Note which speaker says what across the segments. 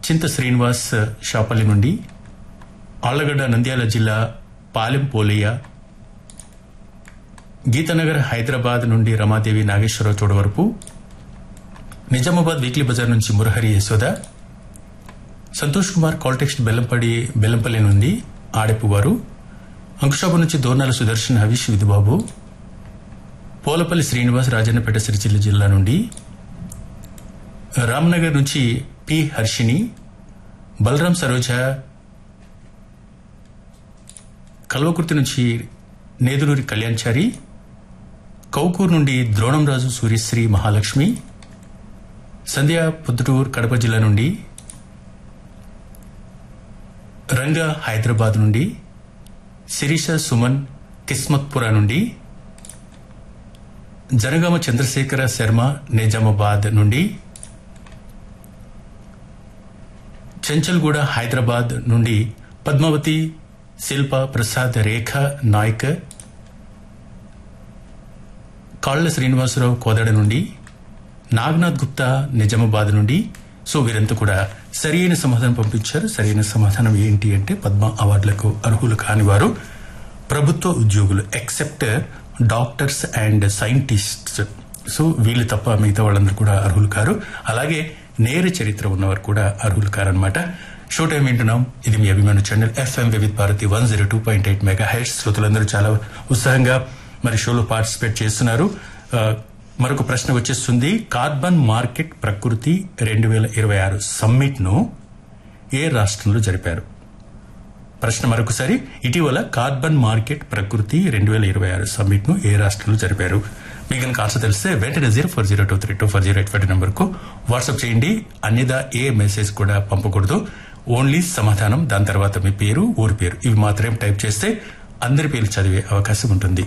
Speaker 1: చింత శ్రీనివాస్ షాపల్లి నుండి ఆళ్లగడ్డ నంద్యాల జిల్లా పాలెం పోలయ్య గీతానగర్ హైదరాబాద్ నుండి రమాదేవి నాగేశ్వరరావు చోడవరపు నిజామాబాద్ వీక్లీ బజార్ నుంచి మురహరి యశోద సంతోష్ కుమార్ కాల్టెక్స్ట్ బెల్లంపడి బెల్లంపల్లి నుండి ఆడెపు వారు అంకుషాపు నుంచి దోర్నాల సుదర్శన్ హరీష్ విధుబాబు పోలపల్లి శ్రీనివాస్ రాజన్నపేట సిరిసిల్ల జిల్లా నుండి రామ్నగర్ నుంచి పి హర్షిని బలరాం సరోజ కల్వకుర్తి నుంచి నేదులూరి కళ్యాణ్చారి కౌకూర్ నుండి ద్రోణంరాజు సూర్యశ్రీ మహాలక్ష్మి సంధ్య పొద్దుటూర్ కడప జిల్లా నుండి రంగా హైదరాబాద్ నుండి శిరీష సుమన్ కిస్మత్పుర నుండి జనగామ చంద్రశేఖర శర్మ నిజామాబాద్ నుండి చెంచల్గూడ హైదరాబాద్ నుండి పద్మావతి శిల్ప ప్రసాద్ రేఖ నాయక్ కాళ్ల శ్రీనివాసరావు కోదడ నుండి నాగనాథ్ గుప్తా నిజామాబాద్ నుండి సో వీరంతా కూడా సరైన సమాధానం పంపించారు సరైన సమాధానం ఏంటి అంటే పద్మ అవార్డులకు అర్హులు కాని వారు ప్రభుత్వ ఉద్యోగులు except doctors and scientists so వీళ్ళు తప్ప మిగతా వాళ్ళందరూ కూడా అర్హులు కారు అలాగే నేర చరిత్ర ఉన్నవారు కూడా అర్హులు కారనమాట షో టైం వింటున్నాం ఇది మీ అభిమాన channel FM Vividh Bharati one zero two point eight mega heads శ్రోతలందరూ చాలా ఉత్సాహంగా మరి షోలో పార్టిసిపేట్ చేస్తున్నారు ఆ, మరొక ప్రశ్న వచ్చేస్తుంది కార్బన్ మార్కెట్ ప్రకృతి రెండు వేల ఇరవై ఆరు సమ్మిట్ ను ఏ రాష్ట్రంలో జరిపారు ప్రశ్న మరొకసారి ఇటీవల కార్బన్ మార్కెట్ ప్రకృతి రెండు వేల ఇరవై ఆరు సమ్మిట్ ను ఏ రాష్ట్రంలో జరిపారు మీకు కనుక ఆన్సర్ తెలిస్తే వెంటనే zero four zero two three two four zero eight five number కు వాట్సాప్ చేయండి అన్యదా ఏ మెసేజ్ కూడా పంపకూడదు ఓన్లీ సమాధానం దాని తర్వాత మీ పేరు ఊరి పేరు ఇవి మాత్రమే టైప్ చేస్తే అందరి పేర్లు చదివే అవకాశం ఉంటుంది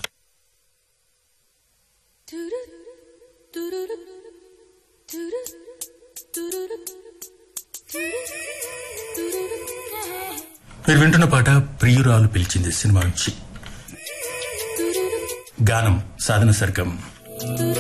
Speaker 1: మీరు వింటున్న పాట ప్రియురాలు పిలిచింది సినిమా నుంచి గానం సాధన సర్గం